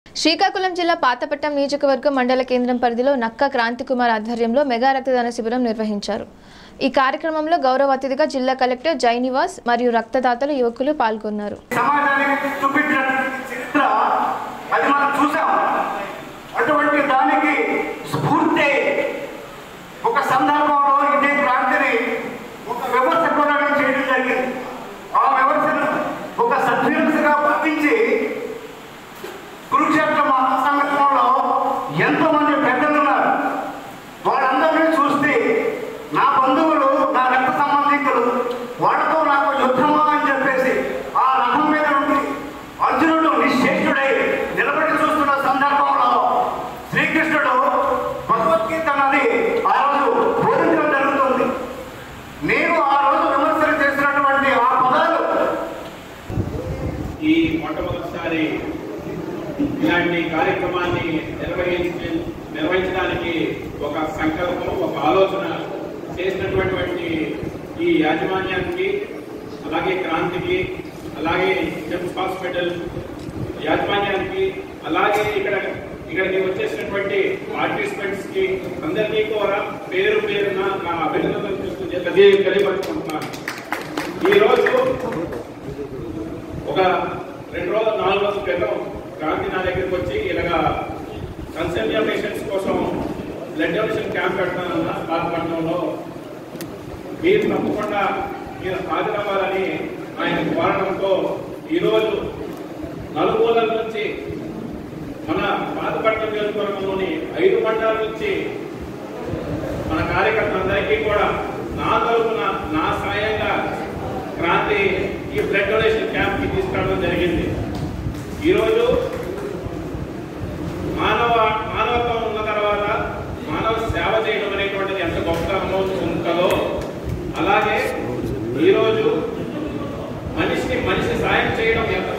శ్రీకాకుళం జిల్లా పాతపట్నం నియోజకవర్గం మండల కేంద్రం పరిధిలో నక్క క్రాంతికుమార్ ఆధ్వర్యంలో మెగా రక్తదాన శిబిరం నిర్వహించారు ఈ కార్యక్రమంలో గౌరవ అతిథిగా జిల్లా కలెక్టర్ జైనివాస్ మరియు రక్తదాతలు యువకులు పాల్గొన్నారు సమాజానికి చూపించిన చరిత్ర అది మనం చూసాం అటువంటి దానికి స్ఫూర్తి ఒక సందర్భంలో ఇదే క్రాంతిని ఒక వ్యవస్థ కూడా చేయడం జరిగింది ఆ వ్యవస్థను ఒక సద్విమర్శగా భావించి కురుక్షేత్ర మహాసంఘటనలో ఎంతో మంది పెద్దలు ఉన్నారు వాళ్ళందరినీ చూస్తే నా బంధువులు నా రక్త సంబంధికులు వాళ్ళతో నాకు యుద్ధమా అని చెప్పేసి ఆ రథం మీద నుండి అర్జునుడు నిశ్చేష్టుడై నిలబడి చూస్తున్న సందర్భంలో శ్రీకృష్ణుడు భగవద్గీత అన్నది ఆ రోజు బోధించడం జరుగుతుంది నేను ఆ రోజు విమర్శలు చేసినటువంటి ఆ పదాలు ఈ మొట్టమొదటిసారి ఇలాంటి కార్యక్రమాన్ని నిర్వహించి నిర్వహించడానికి ఒక సంకల్పం ఒక ఆలోచన చేసినటువంటి ఈ యాజమాన్యానికి అలాగే క్రాంతికి అలాగే జెమ్స్ హాస్పిటల్ యాజమాన్యానికి అలాగే ఇక్కడ ఇక్కడికి వచ్చేసినటువంటి పార్టిసిపెంట్స్ కి అందరికీ కూడా పేరు పేరున నా అభినందనలు తెలియ- తెలియపరుచుకుంటున్నాను ఈరోజు ఒక రెండు రోజులు నాలుగు రోజుల క్రితం క్రాంతి నా దగ్గరికి వచ్చి ఇలాగా కన్సల్టియా పేషెంట్స్ కోసం బ్లడ్ డొనేషన్ క్యాంప్ పెడతానన్న పాతపట్నంలో మీరు తప్పకుండా మీరు హాజరవ్వాలని ఆయన కోరడంతో ఈరోజు నలుమూలల నుంచి మన పాతపట్నం నియోజకవర్గంలోని ఐదు మండలాల నుంచి మన కార్యకర్తలందరికీ కూడా నా తరఫున నా సాయంగా క్రాంతి ఈ బ్లడ్ డొనేషన్ క్యాంప్ కి తీసుకురావడం జరిగింది ఈరోజు మానవ మానవత్వం ఉన్న తర్వాత మానవ సేవ చేయడం అనేటువంటిది ఎంత గొప్పతనమో ఉంటుందో అలాగే ఈరోజు మనిషిని మనిషి సాయం చేయడం ఎంత